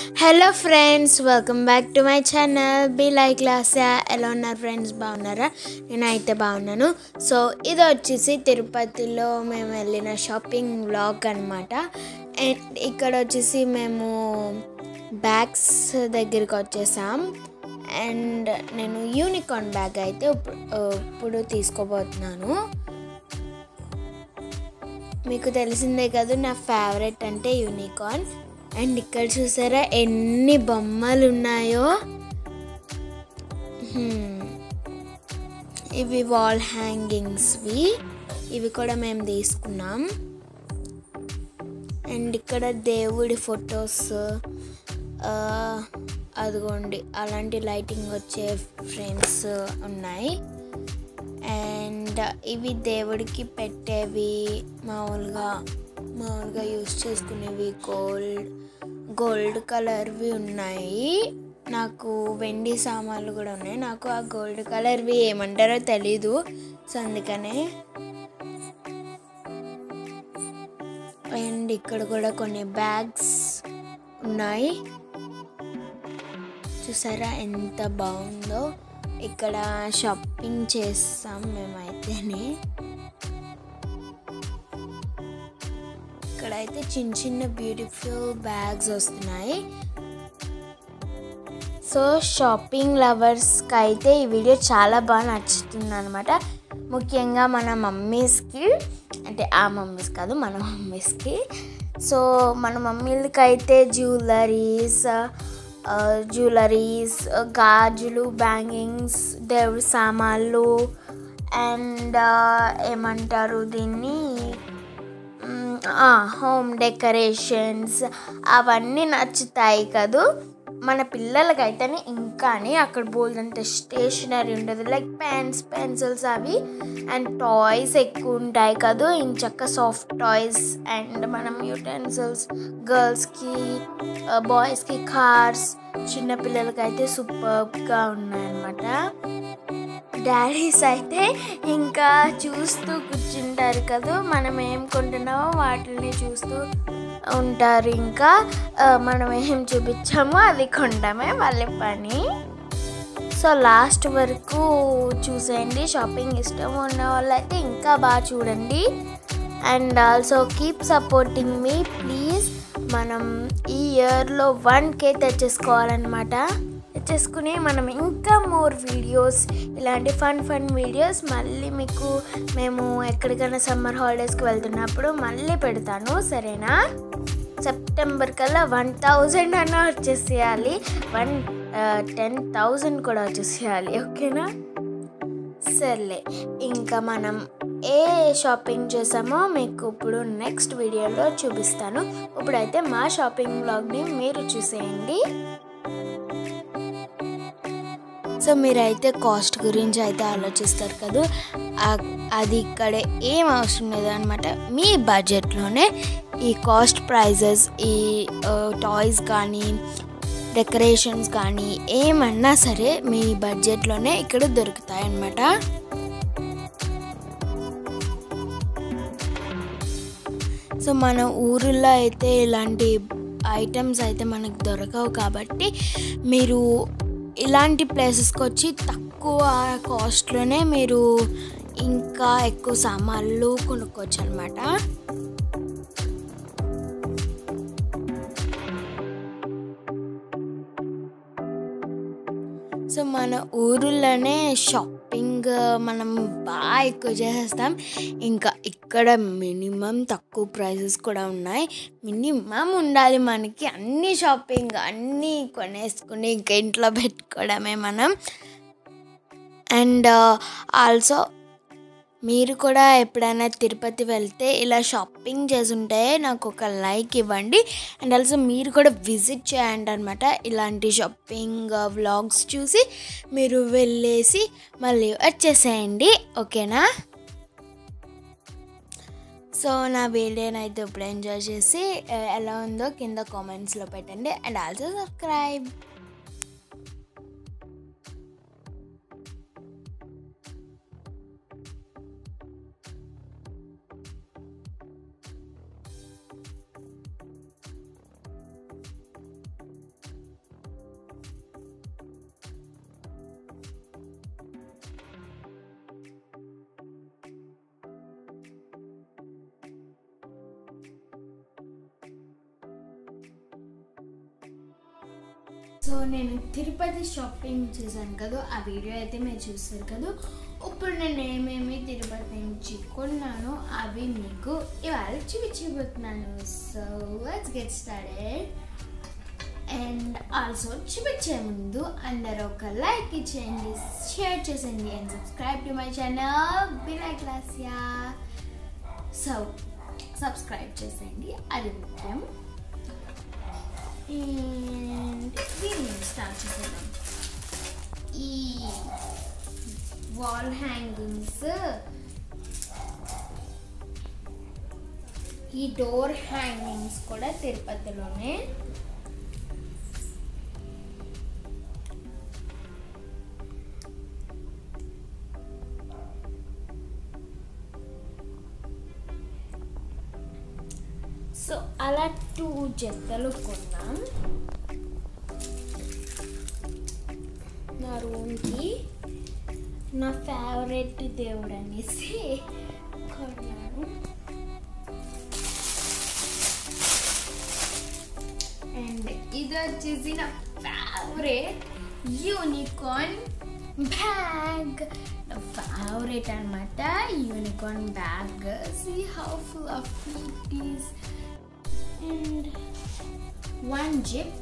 Hello friends welcome back to my channel be like Lasya ఎలా ఉన్నారు friends బాగున్నారా నేనైతే బాగున్నాను సో ఇది వచ్చేసి తిరుపతిలో మేము వెళ్ళిన షాపింగ్ వ్లాగ్ అనమాట అండ్ ఇక్కడ వచ్చేసి మేము బ్యాగ్స్ దగ్గరికి వచ్చేసాం అండ్ నేను యూనికార్న్ బ్యాగ్ అయితే ఇప్పుడు ఇప్పుడు తీసుకోబోతున్నాను మీకు తెలిసిందే కదా నా ఫేవరెట్ అంటే యూనికార్న్ అండ్ ఇక్కడ చూసారా ఎన్ని బొమ్మలు ఉన్నాయో హ్మ్. ఇవి వాల్ హ్యాంగింగ్స్వి ఇవి కూడా మేము తీసుకున్నాం అండ్ ఇక్కడ దేవుడి ఫొటోస్ అదిగోండి అలాంటి లైటింగ్ వచ్చే ఫ్రేమ్స్ ఉన్నాయి అండ్ ఇవి దేవుడికి పెట్టేవి మామూలుగా మామూలుగా యూస్ చేసుకునేవి గోల్డ్ గోల్డ్ కలర్వి ఉన్నాయి నాకు వెండి సామాన్లు కూడా ఉన్నాయి నాకు ఆ గోల్డ్ కలర్వి ఏమంటారో తెలీదు సో అందుకనే అండ్ ఇక్కడ కూడా కొన్ని బ్యాగ్స్ ఉన్నాయి చూసారా ఎంత బాగుందో ఇక్కడ షాపింగ్ చేస్తాం మేమైతేనే ఇక్కడైతే చిన్న చిన్న బ్యూటిఫుల్ బ్యాగ్స్ వస్తున్నాయి సో షాపింగ్ లవర్స్కి అయితే ఈ వీడియో చాలా బాగా నచ్చుతుంది అనమాట ముఖ్యంగా మన మమ్మీస్కి అంటే ఆ మమ్మీస్ కాదు మన మమ్మీస్కి సో మన మమ్మీలకి అయితే జ్యువెలరీస్ జ్యువెలరీస్ గాజులు బ్యాంగింగ్స్ దేవుడి సామాన్లు అండ్ ఏమంటారు దీన్ని హోమ్ డెకరేషన్స్ అవన్నీ నచ్చుతాయి కదూ మన పిల్లలకైతేనే ఇంకాని అక్కడ బోల్డంత స్టేషనరీ ఉంటుంది లైక్ పెన్స్ పెన్సిల్స్ అవి అండ్ టాయ్స్ ఎక్కువ ఉంటాయి కదా ఇంచక్క సాఫ్ట్ టాయ్స్ అండ్ మనం యూటెన్సిల్స్ గర్ల్స్కి బాయ్స్కి కార్స్ చిన్నపిల్లలకైతే సూపర్గా ఉన్నాయన్నమాట డాడీస్ అయితే ఇంకా చూస్తూ కూర్చుంటారు కదా మనం ఏం కొంటున్నామో వాటిని చూస్తూ ఉంటారు ఇంకా ఆ, మనం ఏం చూపించామో అది కొండమే వాళ్ళ పని సో లాస్ట్ వరకు చూసేయండి షాపింగ్ ఇష్టం ఉన్న వాళ్ళైతే ఇంకా బాగా చూడండి అండ్ ఆల్సో కీప్ సపోర్టింగ్ మీ ప్లీజ్ మనం ఈ ఇయర్లో వన్ కే తెచ్చేసుకోవాలన్నమాట తెచ్చేసుకుని మనం ఇంకా మోర్ వీడియోస్ ఇలాంటి ఫన్ ఫన్ వీడియోస్ మళ్ళీ మీకు మేము ఎక్కడికైనా సమ్మర్ హాలిడేస్కి వెళ్తున్నప్పుడు మళ్ళీ పెడతాను సరేనా సెప్టెంబర్ కల్లా వన్ థౌజండ్ అన్న వచ్చేసేయాలి వన్ టెన్ థౌజండ్ కూడా వచ్చేసేయాలి ఓకేనా సర్లే ఇంకా మనం ఏ షాపింగ్ చేసామో మీకు ఇప్పుడు నెక్స్ట్ వీడియోలో చూపిస్తాను ఇప్పుడైతే మా షాపింగ్ బ్లాగ్ని మీరు చూసేయండి సో మీరైతే కాస్ట్ గురించి అయితే ఆలోచిస్తారు కదా ఆ- అది ఇక్కడ ఏం అవసరం లేదు అనమాట మీ బడ్జెట్లోనే ఈ కాస్ట్ ప్రైజెస్ ఈ టాయ్స్ కానీ డెకరేషన్స్ కానీ ఏమన్నా సరే మీ బడ్జెట్లోనే ఇక్కడ దొరుకుతాయి అన్నమాట సో మన ఊరిలో అయితే ఇలాంటి ఐటమ్స్ అయితే మనకు దొరకవు కాబట్టి మీరు ఇలాంటి ప్లేసెస్కి వచ్చి తక్కువ కాస్ట్లోనే మీరు ఇంకా ఎక్కువ సామాన్లు కొనుక్కోవచ్చు అనమాట సో మన ఊరిలోనే షాపింగ్ మనం బాగా ఎక్కువ చేసేస్తాం ఇంకా ఇక్కడ మినిమం తక్కువ ప్రైసెస్ కూడా ఉన్నాయి మినిమం ఉండాలి మనకి అన్ని షాపింగ్ అన్నీ కొనేసుకుని ఇంకా ఇంట్లో పెట్టుకోవడమే మనం అండ్ ఆల్సో మీరు కూడా ఎప్పుడైనా తిరుపతి వెళ్తే ఇలా షాపింగ్ చేసుంటే నాకు ఒక లైక్ ఇవ్వండి అండ్ ఆల్సో మీరు కూడా విజిట్ చేయండి అనమాట ఇలాంటి షాపింగ్ వ్లాగ్స్ చూసి మీరు వెళ్ళేసి మళ్ళీ వచ్చేసేయండి ఓకేనా సో నా వీడియోని అయితే ఇప్పుడు ఎంజాయ్ చేసి ఆ, ఎలా ఉందో కింద కామెంట్స్లో పెట్టండి అండ్ ఆల్సో సబ్స్క్రైబ్ సో నేను తిరుపతి షాపింగ్ చేశాను కదా ఆ వీడియో అయితే మీరు చూస్తారు కదా ఇప్పుడు నేను ఏమేమి తిరుపతి నుంచి కొన్నానో అవి మీకు ఇవాళ చూపించబోతున్నాను so let's get started and also చూపించే ముందు అందరూ ఒక లైక్ ఇచ్చేయండి షేర్ చేసేయండి and subscribe to my channel be like Lasya so subscribe చేసేయండి అది ముఖ్యం అండ్ దీన్ని స్టార్ట్ చేసేద్దాం ఈ వాల్ హ్యాంగింగ్స్ ఈ డోర్ హ్యాంగింగ్స్ కూడా తిరుపతిలోనే సో అలా టూ జతలు కొన్నాం నా రూమ్కి నా ఫేవరెట్ దేవుడు అనేసి కొన్నాను అండ్ ఇది వచ్చేసి నా ఫేవరెట్ యూనికార్న్ బ్యాగ్ నా ఫేవరెట్ అనమాట unicorn bag see how full of it is and one zip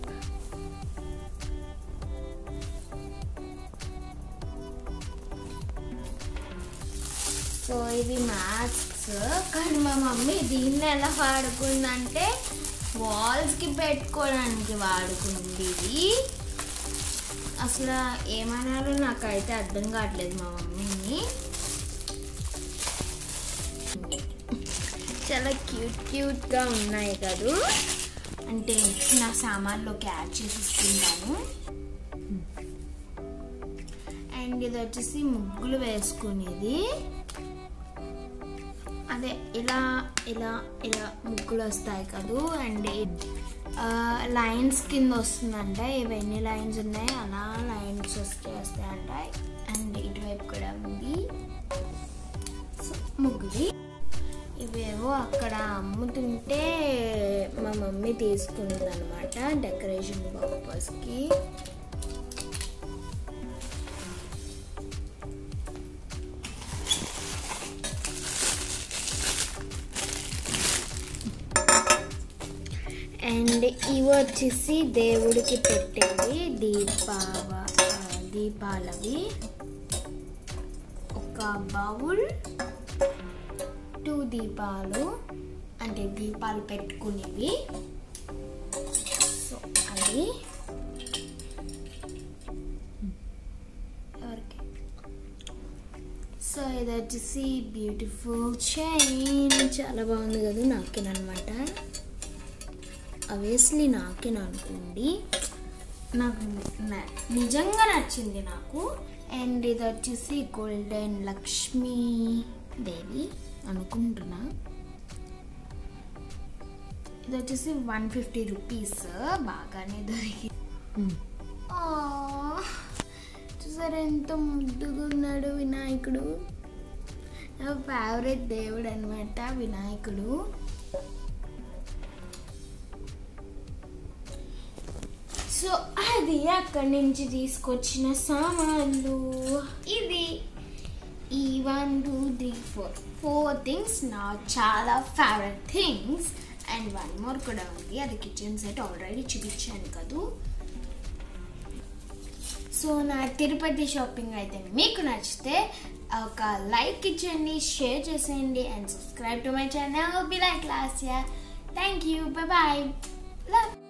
so ఇవి మాస్క్స్ కానీ మా మమ్మీ దీన్ని ఎలా వాడుకుందంటే వాల్స్కి పెట్టుకోవడానికి వాడుకుంది ఇది అసలు ఏమనాలో నాకైతే అర్థం కావట్లేదు మా మమ్మీని చాలా క్యూట్ క్యూట్గా ఉన్నాయి కదూ అంటే నా సామాన్లోకి యాడ్ చేసి ఇస్తుంటాను అండ్ ఇది వచ్చేసి ముగ్గులు వేసుకునేది అదే ఇలా ఇలా ఇలా ముగ్గులు వస్తాయి కదూ అండ్ లైన్స్ కింద వస్తుందంట ఇవన్నీ లైన్స్ ఉన్నాయి అలా లైన్స్ వస్తే వస్తాయంట అండ్ ఇటువైపు కూడా ఉంది సో ముగ్గుది ఇవేవో అక్కడ అమ్ముతుంటే మా మమ్మీ తీసుకున్నది అనమాట డెకరేషన్ పర్పస్కి అండ్ ఇవి వచ్చేసి దేవుడికి పెట్టేవి దీపావ దీపాలవి ఒక బౌల్ టూ దీపాలు అంటే దీపాలు పెట్టుకునేవి సో అది ఎవరికి సో ఇది వచ్చేసి బ్యూటిఫుల్ చైన్ చాలా బాగుంది కదా నాకేనమాట అవేస్లీ నాకేనా అనుకోండి నాకు న- నిజంగా నచ్చింది నాకు అండ్ ఇది వచ్చేసి గోల్డెన్ లక్ష్మీ దేవి అనుకుంటున్నా ఇది వచ్చేసి వన్ ఫిఫ్టీ రూపీస్ బాగానే దొరికి ఆ, చూసారా ఎంత ముద్దుగా ఉన్నాడు వినాయకుడు నా ఫేవరెట్ దేవుడు అనమాట వినాయకుడు సో అది అక్కడి నుంచి తీసుకొచ్చిన సామాన్లు ఇది ఈ one two three four four things నా చాలా favourite things and one more కూడా ఉంది అది కిచెన్ సెట్ ఆల్రెడీ చూపించాను కదూ సో నా తిరుపతి షాపింగ్ అయితే మీకు నచ్చితే ఒక లైక్ ఇచ్చండి షేర్ చేసేయండి and subscribe to my channel be like Lasya thank you bye love